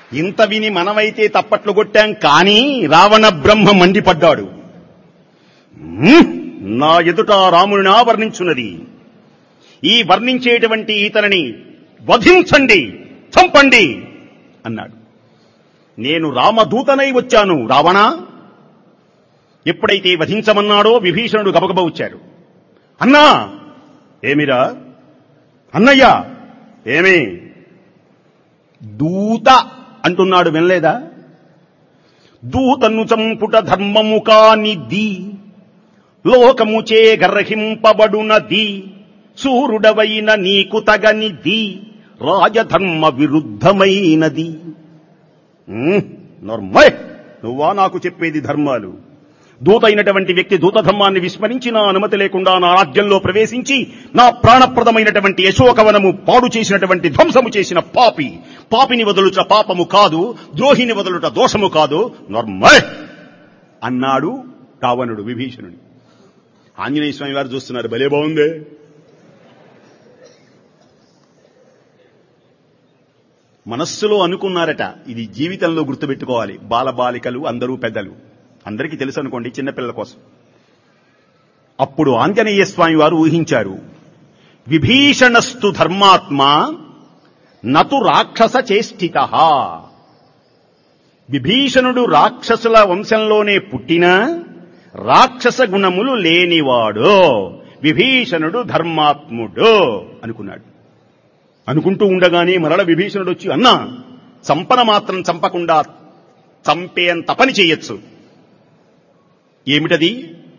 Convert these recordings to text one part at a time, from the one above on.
ఇంత విని మనమైతే తప్పట్లు కొట్టాం కానీ రావణ బ్రహ్మ మండిపడ్డాడు "హ్మ్, నా ఎదుట రాముని వర్ణించున్నది ఈ వర్ణించేటువంటి ఈతనని వధించండి చంపండి అన్నాడు నేను రామదూతనై వచ్చాను రావణ ఎప్పుడైతే వధించమన్నాడో విభీషణుడు గబగబ వచ్చాడు అన్నా ఏమిరా అన్నయ్య ఏమి దూత అంటున్నాడు వినలేదా దూతను చంపుట ధర్మము కానిది లోకముచే గర్హింపబడునది సూర్యుడవైన నీకు తగనిది రాజధర్మ విరుద్ధమైనది ఉమ్, నోర్మయ్ నువ్వా నాకు చెప్పేది ధర్మాలు దూత అయినటువంటి వ్యక్తి దూత ధర్మాన్ని విస్మరించి నా అనుమతి లేకుండా నా రాజ్యంలో ప్రవేశించి నా ప్రాణప్రదమైనటువంటి యశోకవనము పాడు చేసినటువంటి ధ్వంసము చేసిన పాపి పాపిని వదులుట పాపము కాదు ద్రోహిని వదులుట దోషము కాదు నర్మయ్ అన్నాడు రావణుడు విభీషణుని ఆంజనేయ స్వామి వారు చూస్తున్నారు భలే బాగుందే మనస్సులో అనుకున్నారట ఇది జీవితంలో గుర్తుపెట్టుకోవాలి బాలబాలికలు అందరూ పెద్దలు అందరికీ తెలుసు అనుకోండి చిన్నపిల్లల కోసం అప్పుడు ఆంజనేయ స్వామి వారు ఊహించారు విభీషణస్తు ధర్మాత్మ నతు రాక్షస చేష్టిత విభీషణుడు రాక్షసుల వంశంలోనే పుట్టినా రాక్షస గుణములు లేనివాడు విభీషణుడు ధర్మాత్ముడు అనుకున్నాడు అనుకుంటూ ఉండగానే మరల విభీషణుడు వచ్చి అన్నా చంపన మాత్రం చంపకుండా చంపేంత పని చేయొచ్చు ఏమిటది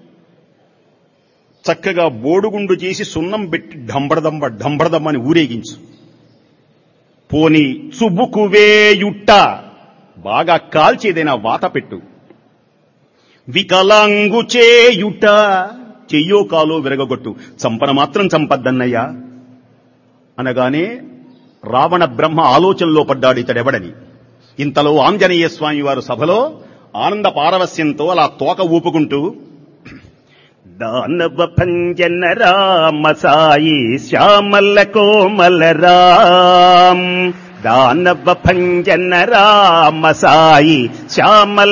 చక్కగా బోడుగుండు చేసి సున్నం పెట్టి డంబడదంబ డంబడదమ్మని ఊరేగించు పోని చుబుకు వేయుట్ట బాగా కాల్చేదైనా వాత పెట్టు వికలాంగు చేయుట చెయ్యో కాలో విరగొట్టు చంపన మాత్రం చంపద్దన్నయ్యా అనగానే రావణ బ్రహ్మ ఆలోచనలో పడ్డాడు ఇతడెవడని ఇంతలో ఆంజనేయ స్వామి వారు సభలో ఆనంద పారవస్యంతో అలా తోక ఊపుకుంటూ దానవ భంజన రామ సాయి శ్యామల కోమల రామ్ దానవ భంజన రామ సాయి శ్యామల